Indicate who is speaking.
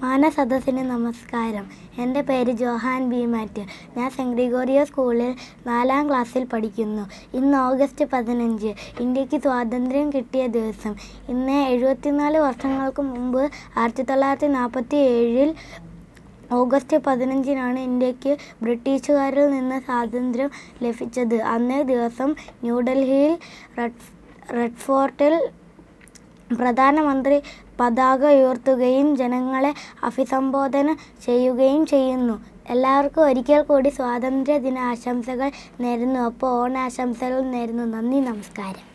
Speaker 1: മാനസദസ്സിന് നമസ്കാരം എൻ്റെ പേര് ജോഹാൻ ബി മാത്യു ഞാൻ സെൻറ് ഗ്രിഗോറിയോ സ്കൂളിൽ നാലാം ക്ലാസ്സിൽ പഠിക്കുന്നു ഇന്ന് ഓഗസ്റ്റ് പതിനഞ്ച് ഇന്ത്യക്ക് സ്വാതന്ത്ര്യം കിട്ടിയ ദിവസം ഇന്ന് എഴുപത്തിനാല് വർഷങ്ങൾക്ക് മുമ്പ് ആയിരത്തി തൊള്ളായിരത്തി നാൽപ്പത്തി ഏഴിൽ ഓഗസ്റ്റ് പതിനഞ്ചിനാണ് ഇന്ത്യക്ക് ബ്രിട്ടീഷുകാരിൽ നിന്ന് സ്വാതന്ത്ര്യം ലഭിച്ചത് അന്നേ ദിവസം ന്യൂഡൽഹിയിൽ റെഡ് റെഡ് ഫോർട്ടിൽ പ്രധാനമന്ത്രി പതാക ഉയർത്തുകയും ജനങ്ങളെ അഭിസംബോധന ചെയ്യുകയും ചെയ്യുന്നു എല്ലാവർക്കും ഒരിക്കൽ കൂടി സ്വാതന്ത്ര്യ ദിന ആശംസകൾ നേരുന്നു അപ്പോൾ ഓണാശംസകൾ നേരുന്നു നന്ദി നമസ്കാരം